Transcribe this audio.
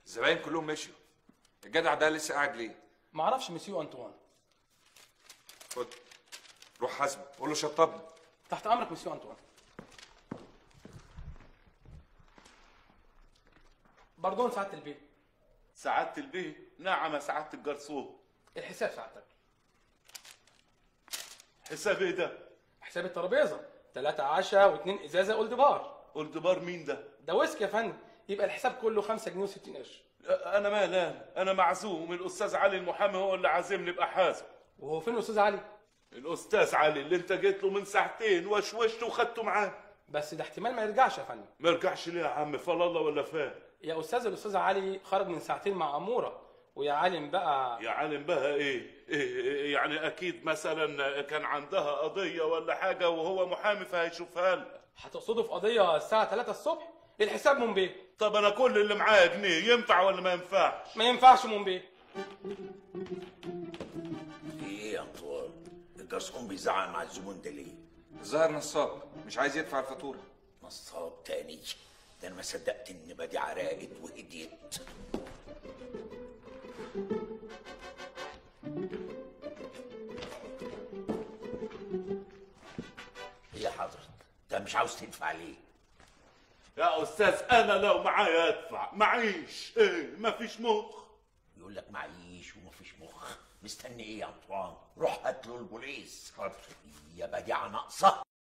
الزباين كلهم مشيوا الجدع ده لسه قاعد ليه ما اعرفش مسيو انطوان خد روح حاسبه قول له شطبني تحت امرك مسيو انطوان باردون سعاده البيت سعادة البيه نعم يا سعادة الجرسون الحساب سعادتك حساب ايه ده؟ حساب الترابيزه ثلاثة عشاء واثنين ازازه اولد بار قلت بار مين ده؟ ده ويسكي يا فندم يبقى الحساب كله 5 جنيه و60 قرش انا مال انا انا معزوم الاستاذ علي المحامي هو اللي عازمني ابقى حاسب وهو فين الاستاذ علي الاستاذ علي اللي انت جيت له من ساعتين وشوشته وخدته معاه بس ده احتمال ما يرجعش يا فندم ما رجعش ليه يا عم فلا الله ولا فات يا استاذ الاستاذ علي خرج من ساعتين مع اموره ويا عالم بقى يا عالم بها ايه؟ إيه إيه يعني اكيد مثلا كان عندها قضيه ولا حاجه وهو محامي فهيشوفها لها هتقصده في قضيه الساعه 3 الصبح الحساب من بيه طب انا كل اللي معايا جنيه ينفع ولا ما ينفعش؟ ما ينفعش من بيه في ايه يا انطوان الجرسون بيزعل مع الزبون ده ليه الظاهر نصاب مش عايز يدفع الفاتوره نصاب تاني ده انا ما صدقت ان بديعه راقت وهديت ايه يا حضرتك ده مش عاوز تدفع ليه يا استاذ انا لو معايا ادفع معيش ايه مفيش مخ يقول لك معيش ومفيش مخ مستني ايه يا انطوان روح هات له البوليس حاضر يا بديعه ناقصه